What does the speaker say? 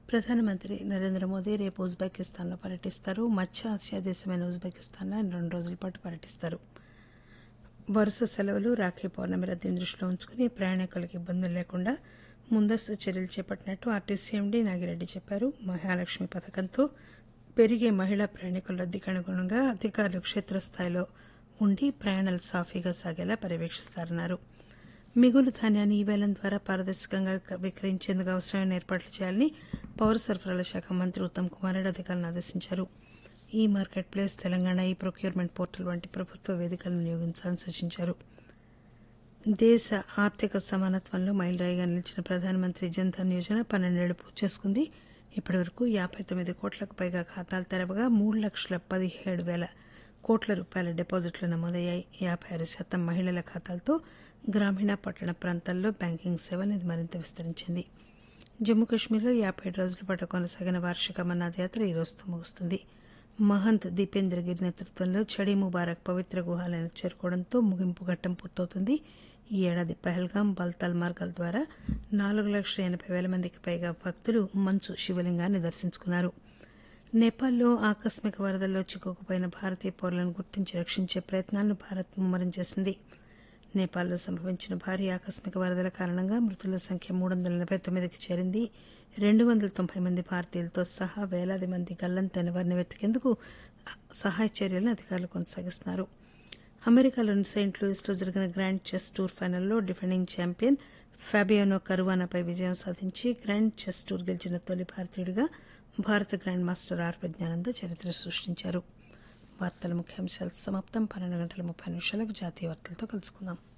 ప్రధానమంత్రి నరేంద్ర మోదీ రేపు ఉజ్బెకిస్తాన్లో పర్యటిస్తారు మధ్య ఆసియా దేశమైన ఉజ్బెకిస్తాన్లో ఆయన రెండు రోజుల పాటు పర్యటిస్తారు వరుస సెలవులు రాఖీ పౌర్ణమి రద్దీని దృష్టిలో ఉంచుకుని ప్రయాణికులకు ఇబ్బందులు లేకుండా ముందస్తు చర్యలు చేపట్టినట్టు ఆర్టీసీ ఎండీ నాగిరెడ్డి చెప్పారు మహాలక్ష్మి పథకంతో పెరిగే మహిళా ప్రయాణికుల రద్దీకి అనుగుణంగా అధికారులు క్షేత్రస్థాయిలో ఉండి ప్రయాణాలు సాఫీగా సాగేలా పర్యవేక్షిస్తారన్నారు మిగులు ధాన్యాన్ని ఈ వేలం ద్వారా పారదర్శకంగా విక్రయించేందుకు అవసరమైన ఏర్పాట్లు చేయాలని పౌర సరఫరాల శాఖ మంత్రి ఉత్తమ్ కుమార్ రెడ్డి అధికారులను ఆదేశించారు ఈ మార్కెట్ ప్లేస్ తెలంగాణ ఈ ప్రొక్యూర్మెంట్ పోర్టల్ వంటి ప్రభుత్వ వేదికలను వినియోగించాలని సూచించారు దేశ ఆర్థిక సమానత్వంలో మైలురాయిగా నిలిచిన ప్రధానమంత్రి జన్ధన్ యోజన పన్నెండేళ్లు పూర్తి చేసుకుంది ఇప్పటి వరకు యాబై తొమ్మిది కోట్లకు పైగా ఖాతాలు తెరవగా మూడు లక్షల పదిహేడు వేల కోట్ల రూపాయల డిపాజిట్లు నమోదయ్యాయి యాబై ఆరు శాతం మహిళల ఖాతాలతో గ్రామీణ పట్టణ ప్రాంతాల్లో బ్యాంకింగ్ సేవలు ఇది మరింత విస్తరించింది జమ్మూ కాశ్మీర్లో యాభై రోజుల పాటు కొనసాగిన వార్షిక అమర్నాథ్ యాత్ర ఈ రోజుతో ముగుస్తుంది మహంత్ దీపేంద్ర గిరి నేతృత్వంలో చడీ ముబారక్ పవిత్ర గుహాలయానికి చేరుకోవడంతో ముగింపు ఘట్టం పూర్తవుతుంది ఈ ఏడాది పహల్గాం బల్తాల్ మార్గాల ద్వారా నాలుగు లక్షల ఎనభై వేల మందికి పైగా భక్తులు మంచు శివలింగాన్ని దర్శించుకున్నారు నేపాల్లో ఆకస్మిక వరదల్లో చిక్కుకుపోయిన భారతీయ పౌరులను గుర్తించి రక్షించే ప్రయత్నాలను భారత్ ముమ్మరం చేసింది నేపాల్లో సంభవించిన భారీ ఆకస్మిక వరదల కారణంగా మృతుల సంఖ్య మూడు వందల ఎనభై తొమ్మిదికి చేరింది రెండు వందల తొంభై మంది భారతీయులతో సహా వేలాది మంది గల్లంతైన వారిని వెతికేందుకు సహాయ చర్యలను అధికారులు కొనసాగిస్తున్నారు అమెరికాలోని సెయింట్ లూయిస్లో జరిగిన గ్రాండ్ చెస్ టూర్ ఫైనల్లో డిఫెండింగ్ ఛాంపియన్ ఫాబియానో కరువానాపై విజయం సాధించి గ్రాండ్ చెస్ టూర్ గెలిచిన తొలి భారతీయుడిగా భారత గ్రాండ్ మాస్టర్ ఆర్ ప్రజ్ఞానంద చరిత్ర సృష్టించారు వార్తల ముఖ్యాంశాలు సమాప్తం పన్నెండు గంటల ముప్పై నిమిషాలకు జాతీయ వార్తలతో కలుసుకుందాం